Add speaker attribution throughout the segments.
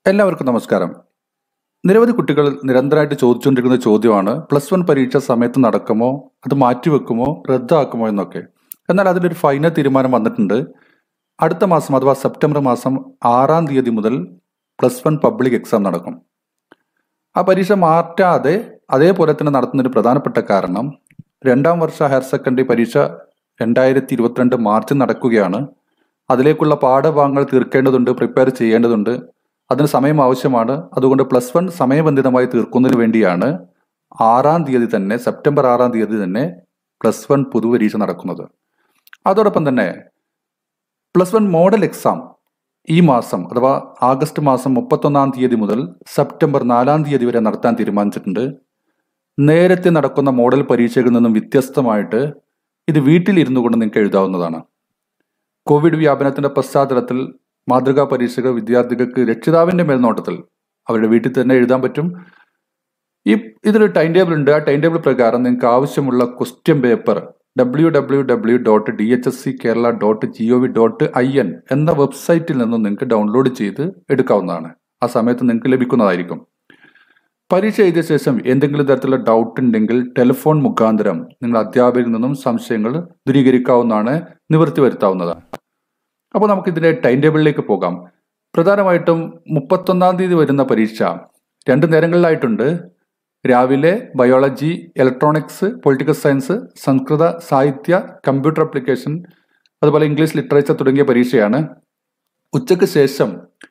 Speaker 1: എല്ലാവർക്കും നമസ്കാരം നിരവധി കുട്ടികൾ നിരന്തരമായിട്ട് ചോദിച്ചുകൊണ്ടിരിക്കുന്ന ചോദ്യമാണ് പ്ലസ് വൺ പരീക്ഷ സമയത്ത് നടക്കുമോ അത് മാറ്റിവെക്കുമോ റദ്ദാക്കുമോ എന്നൊക്കെ എന്നാൽ അതിലൊരു ഫൈനൽ തീരുമാനം വന്നിട്ടുണ്ട് അടുത്ത മാസം അഥവാ സെപ്റ്റംബർ മാസം ആറാം തീയതി മുതൽ പ്ലസ് വൺ പബ്ലിക് എക്സാം നടക്കും ആ പരീക്ഷ മാറ്റാതെ അതേപോലെ തന്നെ നടത്തുന്നതിന് പ്രധാനപ്പെട്ട കാരണം രണ്ടാം വർഷ ഹയർ സെക്കൻഡറി പരീക്ഷ രണ്ടായിരത്തി ഇരുപത്തിരണ്ട് മാർച്ചിൽ നടക്കുകയാണ് അതിലേക്കുള്ള പാഠഭാഗങ്ങൾ തീർക്കേണ്ടതുണ്ട് പ്രിപ്പയർ ചെയ്യേണ്ടതുണ്ട് അതിന് സമയം ആവശ്യമാണ് അതുകൊണ്ട് പ്ലസ് വൺ സമയബന്ധിതമായി തീർക്കുന്നതിന് വേണ്ടിയാണ് ആറാം തീയതി തന്നെ സെപ്റ്റംബർ ആറാം തീയതി തന്നെ പ്ലസ് വൺ പൊതുപരീക്ഷ നടക്കുന്നത് അതോടൊപ്പം തന്നെ പ്ലസ് വൺ മോഡൽ എക്സാം ഈ മാസം അഥവാ ആഗസ്റ്റ് മാസം മുപ്പത്തൊന്നാം തീയതി മുതൽ സെപ്റ്റംബർ നാലാം തീയതി വരെ നടത്താൻ തീരുമാനിച്ചിട്ടുണ്ട് നേരത്തെ നടക്കുന്ന മോഡൽ പരീക്ഷകളിൽ നിന്നും വ്യത്യസ്തമായിട്ട് ഇത് വീട്ടിലിരുന്നു കൊണ്ട് നിങ്ങൾക്ക് എഴുതാവുന്നതാണ് കോവിഡ് വ്യാപനത്തിന്റെ പശ്ചാത്തലത്തിൽ മാതൃകാ പരീക്ഷകൾ വിദ്യാർത്ഥികൾക്ക് രക്ഷിതാവിന്റെ മേൽനോട്ടത്തിൽ അവരുടെ വീട്ടിൽ തന്നെ എഴുതാൻ പറ്റും ഈ ഇതിലൊരു ടൈം ടേബിൾ ഉണ്ട് ആ ടൈം ടേബിൾ പ്രകാരം നിങ്ങൾക്ക് ആവശ്യമുള്ള question paper W W W dot D H S C Kerala dot G O V dot I N എന്ന വെബ്സൈറ്റിൽ നിന്നും നിങ്ങൾക്ക് ഡൗൺലോഡ് ചെയ്ത് എടുക്കാവുന്നതാണ് ആ സമയത്ത് നിങ്ങൾക്ക് ലഭിക്കുന്നതായിരിക്കും പരീക്ഷ എഴുതിയ ശേഷം എന്തെങ്കിലും തരത്തിലുള്ള ഡൗട്ട് ഉണ്ടെങ്കിൽ ടെലിഫോൺ മുഖാന്തരം നിങ്ങൾ അധ്യാപകരിൽ നിന്നും സംശയങ്ങൾ ദൂരീകരിക്കാവുന്നതാണ് നിവൃത്തി വരുത്താവുന്നതാണ് അപ്പോൾ നമുക്ക് ഇതിന്റെ ടൈം ടേബിളിലേക്ക് പോകാം പ്രധാനമായിട്ടും മുപ്പത്തൊന്നാം തീയതി വരുന്ന പരീക്ഷ രണ്ട് നേരങ്ങളിലായിട്ടുണ്ട് രാവിലെ ബയോളജി ഇലക്ട്രോണിക്സ് പൊളിറ്റിക്കൽ സയൻസ് സംസ്കൃത സാഹിത്യ കമ്പ്യൂട്ടർ അപ്ലിക്കേഷൻ അതുപോലെ ഇംഗ്ലീഷ് ലിറ്ററേച്ചർ തുടങ്ങിയ പരീക്ഷയാണ് ഉച്ചയ്ക്ക് ശേഷം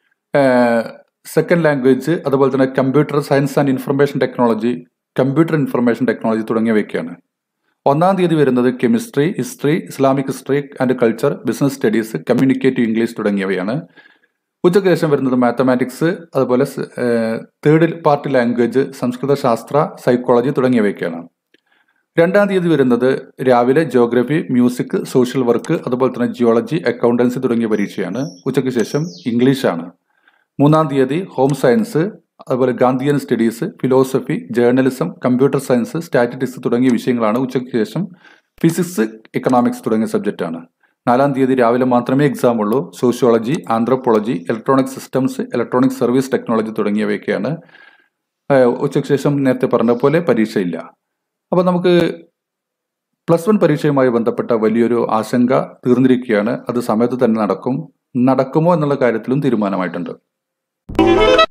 Speaker 1: സെക്കൻഡ് ലാംഗ്വേജ് അതുപോലെ തന്നെ computer science and information technology computer information technology തുടങ്ങിയവയൊക്കെയാണ് ഒന്നാം തീയതി വരുന്നത് chemistry history Islamic history and culture business studies communicative English തുടങ്ങിയവയാണ് ഉച്ചയ്ക്ക് ശേഷം വരുന്നത് മാത്തമാറ്റിക്സ് അതുപോലെ തേർഡ് പാർട്ട് ലാംഗ്വേജ് സംസ്കൃത ശാസ്ത്ര സൈക്കോളജി തുടങ്ങിയവയൊക്കെയാണ് രണ്ടാം തീയതി വരുന്നത് രാവിലെ ജോഗ്രഫി മ്യൂസിക് സോഷ്യൽ വർക്ക് അതുപോലെ തന്നെ ജിയോളജി അക്കൗണ്ടൻസി തുടങ്ങിയ പരീക്ഷയാണ് ഉച്ചയ്ക്ക് ശേഷം ഇംഗ്ലീഷാണ് മൂന്നാം തീയതി ഹോം സയൻസ് അതുപോലെ Gandhian studies philosophy journalism computer science statistics തുടങ്ങിയ വിഷയങ്ങളാണ് ഉച്ചയ്ക്ക് ശേഷം ഫിസിക്സ് എക്കണോമിക്സ് തുടങ്ങിയ സബ്ജക്റ്റാണ് നാലാം തീയതി രാവിലെ മാത്രമേ എക്സാം ഉള്ളൂ sociology anthropology electronic systems electronic service technology തുടങ്ങിയവയൊക്കെയാണ് ഉച്ചയ്ക്ക് ശേഷം നേരത്തെ പറഞ്ഞ പോലെ പരീക്ഷയില്ല അപ്പോൾ നമുക്ക് പ്ലസ് വൺ പരീക്ഷയുമായി ബന്ധപ്പെട്ട വലിയൊരു ആശങ്ക തീർന്നിരിക്കുകയാണ് അത് സമയത്ത് തന്നെ നടക്കും നടക്കുമോ എന്നുള്ള കാര്യത്തിലും തീരുമാനമായിട്ടുണ്ട്